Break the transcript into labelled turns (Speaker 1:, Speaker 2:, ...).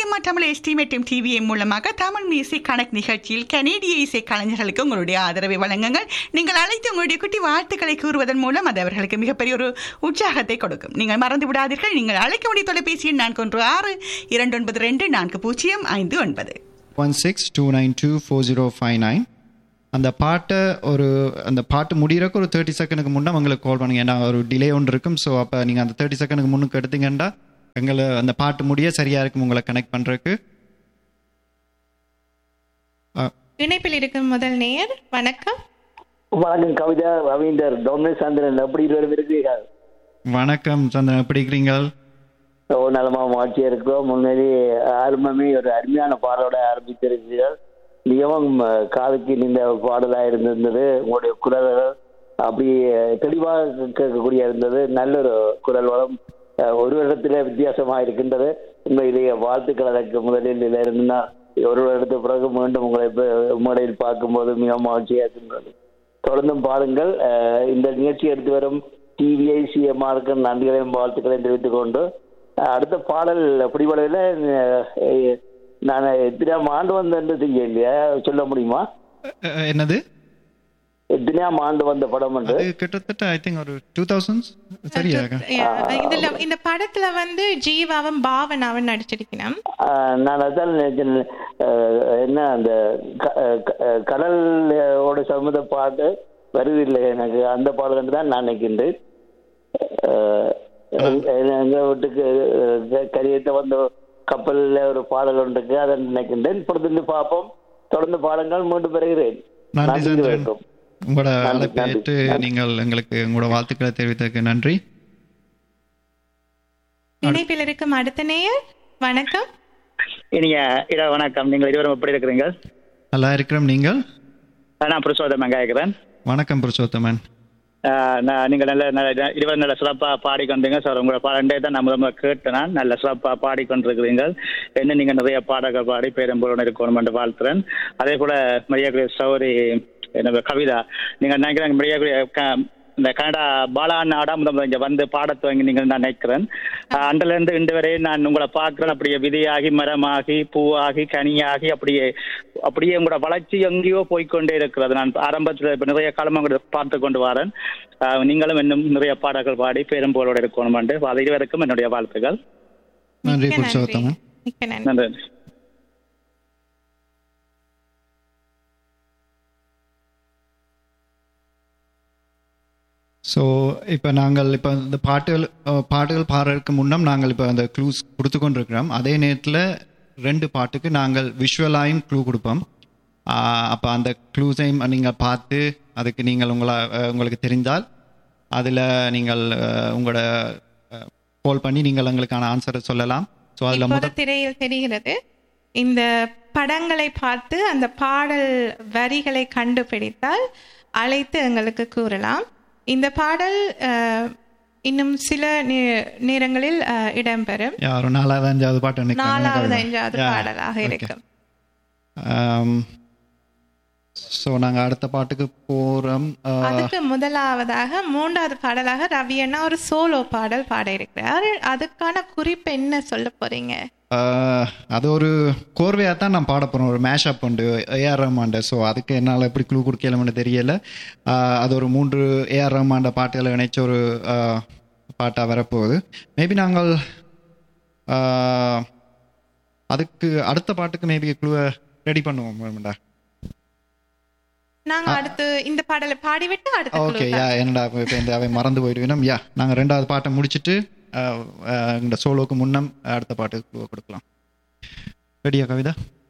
Speaker 1: CMR Tamil எஸ்டிமேட்டும் TVM மூலமாக Tamil music கணக்கு நிகழ்ச்சியில் கனேடிய இசை கலைஞர்களுக்கு உங்களுடைய ஆதரவை வழங்குங்கள் நீங்கள் அழைத்து உங்களுடைய குட்டி வாழ்த்துக்களை கூறுவதன் மூலம் அது அவர்களுக்கு மிகப்பெரிய ஒரு உற்சாகத்தை கொடுக்கும் நீங்கள் மறந்து விடாதீர்கள் நீங்கள் அழைக்க வேண்டிய தொலைபேசி எண் நான்கு ஒன்று ஆறு இரண்டு ஒன்பது ரெண்டு நான்கு பூஜ்ஜியம் ஐந்து ஒன்பது
Speaker 2: one six two nine two four zero five nine அந்த பாட்டை ஒரு அந்த பாட்டு முடிகிறக்கு ஒரு தேர்ட்டி செகண்டுக்கு முன்னே உங்களுக்கு கால் பண்ணுங்க ஏன்னா ஒரு டிலே ஒன்று இருக்கும் ஸோ அப்போ நீங்கள் அந்த தேர்ட்டி செகண்டுக்கு முன்னுக்கு எடுத்தீங்கன்னா எங்களை அந்த பாட்டு முடிய சரியாக இருக்கும் உங்களை கனெக்ட் பண்ணுறதுக்கு
Speaker 3: இணைப்பில் இருக்கும் முதல் நேயர் வணக்கம்
Speaker 4: வணக்கம் கவிதா ரவீந்தர் டொமினிக் சந்திரன் எப்படி இருவரும் இருக்கிறீர்கள்
Speaker 2: வணக்கம் சந்திரன் எப்படி இருக்கிறீங்க
Speaker 4: ஓ நலமா மாற்றியா இருக்கிறோம் முன்னாடி ஆரம்பமே ஒரு அருமையான பாடலோட ஆரம்பித்திருக்கிறீர்கள் மிகவும் அஹ், காதுக்கு நீண்ட பாடலா இருந்திருந்தது உங்களுடைய குரல்கள் அப்படி அஹ், தெளிவாக கேட்கக்கூடிய இருந்தது நல்ல ஒரு குரல் வளம் அஹ், ஒரு இடத்துல வித்தியாசமா இருக்கின்றது உங்களுடைய வாழ்த்துக்கள் அதற்கு முதலில் இதில் இருந்தால் ஒரு வருடத்து பிறகு மீண்டும் உங்களை இப்ப மேடையில் பார்க்கும்போது மிக மகிழ்ச்சியாக இருக்கின்றது தொடர்ந்தும் பாருங்கள் அஹ், இந்த நிகழ்ச்சி எடுத்து வரும் டிவிஐ சிஎம்ஆருக்கு நன்றிகளையும் வாழ்த்துக்களையும் தெரிவித்துக் கொண்டு அஹ், அடுத்த பாடல் பிடிபடவில் நான் எத்தனையாம் ஆண்டு வந்தேன்னு தெரிய இல்லையா சொல்ல முடியுமா
Speaker 2: அஹ், என்னது
Speaker 4: எத்தனையாம் ஆண்டு வந்த படம் என்று
Speaker 2: அது கிட்டத்தட்ட ஐ திங்க் ஒரு டூ தௌசண்ட்ஸ் சரியா
Speaker 3: Yeah, இதுல இந்த படத்துல வந்து ஜீவாவும் பாவனாவும் நடிச்சிருக்கணும்
Speaker 4: அஹ், நான் அதான் நினைச்சேன், அஹ், என்ன அந்த க- அஹ், க- அஹ், கடலோட சம்மந்த பாட்டு வருதில்லை எனக்கு அந்த பாடல் தான் நான் நினைக்கின்றேன் அஹ், எங்க- எங்க வீட்டுக்கு அஹ், கரியத்தை வந்த கப்பல்ல ஒரு பாடல் ஒன்று இருக்கு அதை நினைக்கின்றேன் பொறுத்து பார்ப்போம் தொடர்ந்து பாடங்கள் மீண்டும் பெறுகிறேன்
Speaker 2: நன்றி
Speaker 4: நன்றி
Speaker 2: சந்திரன்
Speaker 4: வணக்கம்.
Speaker 2: உங்களோட
Speaker 4: நன்றி,
Speaker 2: அழைப்பை
Speaker 4: நன்றி.
Speaker 2: ஏற்று நீங்கள் எங்களுக்கு உங்களோட வாழ்த்துக்களை தெரிவித்ததுக்கு நன்றி
Speaker 3: இணைப்பில் இருக்கும் அடுத்த நேயர் வணக்கம்
Speaker 5: இனிய இரவு வணக்கம் நீங்கள் இருவரும் எப்படி இருக்கிறீங்க
Speaker 2: நல்லா இருக்கிறோம் நீங்கள்
Speaker 5: நான் புருஷோத்தம் வெங்காயக்கிறேன்
Speaker 2: வணக்கம் புருஷோத்தமன்
Speaker 5: நான் நீங்கள் நல்ல நல்ல இருவர் நல்ல சிறப்பாக பாடிக்கொண்டீங்க சார் உங்களோட பாடண்டே தான் நான் முதல்ல கேட்டேன் நான் நல்ல சிறப்பாக பாடிக்கொண்டிருக்கிறீங்க என்ன நீங்கள் நிறைய பாடல்கள் பாடி பேரம்புடன் இருக்கணும் என்று வாழ்த்துறேன் அதே போல மரியாதை சௌரி என்ன கவிதா நீங்கள் நினைக்கிறேன் மரியாதை இந்த கனடா பாலா நாடா முதல் இங்க வந்து பாடத் துவங்கி நீங்கள் நான் நினைக்கிறேன் அஹ் அன்றிலிருந்து இருந்து இன்று வரை நான் உங்களை பார்க்கிறேன் அப்படியே விதையாகி மரமாகி பூவாகி கனியாகி அப்படியே அப்படியே உங்களோட வளர்ச்சி எங்கேயோ போய்க்கொண்டே இருக்கிறது நான் ஆரம்பத்தில் இப்ப நிறைய காலமாக உங்களை பார்த்து கொண்டு வரேன் அஹ் நீங்களும் இன்னும் நிறைய பாடல்கள் பாடி பெரும்போலோடு இருக்கணும் என்று அது இருவருக்கும் என்னுடைய வாழ்த்துக்கள்
Speaker 2: நன்றி
Speaker 3: மிக்க
Speaker 2: புருஷோத்தமன்
Speaker 3: மிக்க நன்றி
Speaker 5: நன்றி
Speaker 2: ஸோ இப்போ நாங்கள் இப்போ இந்த பாட்டுகள் அஹ், பாட்டுகள் பாடுறதுக்கு முன்னம் நாங்கள் இப்போ அந்த க்ளூஸ் கொடுத்து கொண்டிருக்கிறோம் அதே நேரத்தில் ரெண்டு பாட்டுக்கு நாங்கள் விஷுவலாயும் க்ளூ கொடுப்போம் அப்போ அந்த க்ளூஸையும் நீங்கள் பார்த்து அதுக்கு நீங்கள் உங்களை அஹ், உங்களுக்கு தெரிந்தால் அதில் நீங்கள் அஹ், உங்களோட கால் பண்ணி நீங்கள் எங்களுக்கான ஆன்சரை சொல்லலாம் ஸோ அதில்
Speaker 3: இப்போது
Speaker 2: முதல்
Speaker 3: திரையில் தெரிகிறது இந்த படங்களை பார்த்து அந்த பாடல் வரிகளை கண்டுபிடித்தால் அழைத்து எங்களுக்கு கூறலாம் இந்த பாடல் அஹ், இன்னும் சில நே- நேரங்களில் அஹ், இடம்பெறும்
Speaker 2: யார் ஒரு நாலாவது அஞ்சாவது பாட்டு நினைக்கிறேன்.
Speaker 3: நாலாவது
Speaker 2: எனக்கு
Speaker 3: அஞ்சாவது
Speaker 2: Yeah,
Speaker 3: பாடலாக
Speaker 2: okay.
Speaker 3: இருக்கும்
Speaker 2: ஸோ நாங்கள் அடுத்த பாட்டுக்கு போகிறோம்
Speaker 3: அதுக்கு முதலாவதாக மூன்றாவது பாடலாக ரவி அண்ணா ஒரு சோலோ பாடல் பாட இருக்கிறார் அதுக்கான குறிப்பு என்ன சொல்ல போறீங்க
Speaker 2: அது ஒரு கோர்வையாக தான் நான் பாட போகிறேன் ஒரு மேஷப் உண்டு ஏஆர் ரஹ்மான்ட ஸோ அதுக்கு என்னால் எப்படி க்ளூ கொடுக்கலன்னு தெரியல ஆஹ் அது ஒரு மூன்று ஏஆர் ரஹ்மான்ட பாட்டுகளை இணைச்ச ஒரு பாட்டாக வரப்போகுது மேபி நாங்கள் ஆஹ், அதுக்கு அடுத்த பாட்டுக்கு மேபி க்ளூவை ரெடி பண்ணுவோம் மேம்டா
Speaker 3: நாங்க அடுத்து இந்த பாடலை பாடிவிட்டு அடுத்த
Speaker 2: ஓகே
Speaker 3: clue
Speaker 2: யா என்னடா இப்போ இந்த அவை மறந்து போயிடுவேன் யா நாங்கள் ரெண்டாவது பாட்டை முடிச்சுட்டு ஆஹ், ஆஹ், இந்த சோலோக்கு முன்னம் அடுத்த பாட்டுக்கு க்ளூவை கொடுக்கலாம் ரெடியா கவிதா